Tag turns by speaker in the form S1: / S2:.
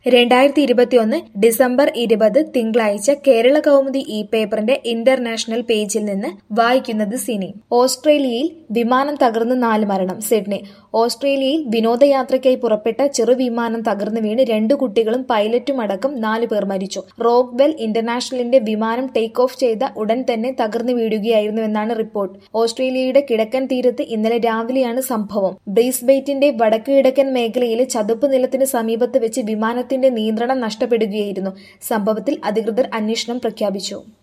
S1: രണ്ടായിരത്തി ഇരുപത്തിയൊന്ന് ഡിസംബർ ഇരുപത് തിങ്കളാഴ്ച കേരള കൗമുദി ഇ പേപ്പറിന്റെ ഇന്റർനാഷണൽ പേജിൽ നിന്ന് വായിക്കുന്നത് സിനി ഓസ്ട്രേലിയയിൽ വിമാനം തകർന്ന് നാല് മരണം സിഡ്നി ഓസ്ട്രേലിയയിൽ വിനോദയാത്രയ്ക്കായി പുറപ്പെട്ട ചെറുവിമാനം തകർന്നു വീണ് രണ്ടു കുട്ടികളും പൈലറ്റും അടക്കം നാലു പേർ മരിച്ചു റോക്ക്വെൽ ഇന്റർനാഷണലിന്റെ വിമാനം ടേക്ക് ഓഫ് ചെയ്ത ഉടൻ തന്നെ തകർന്നു വീഴുകയായിരുന്നുവെന്നാണ് റിപ്പോർട്ട് ഓസ്ട്രേലിയയുടെ കിഴക്കൻ തീരത്ത് ഇന്നലെ രാവിലെയാണ് സംഭവം ബ്രീസ്ബെയ്റ്റിന്റെ വടക്കുകിഴക്കൻ മേഖലയിലെ ചതുപ്പ് നിലത്തിന് സമീപത്ത് വെച്ച് വിമാനത്തിന്റെ നിയന്ത്രണം നഷ്ടപ്പെടുകയായിരുന്നു സംഭവത്തിൽ അധികൃതർ അന്വേഷണം പ്രഖ്യാപിച്ചു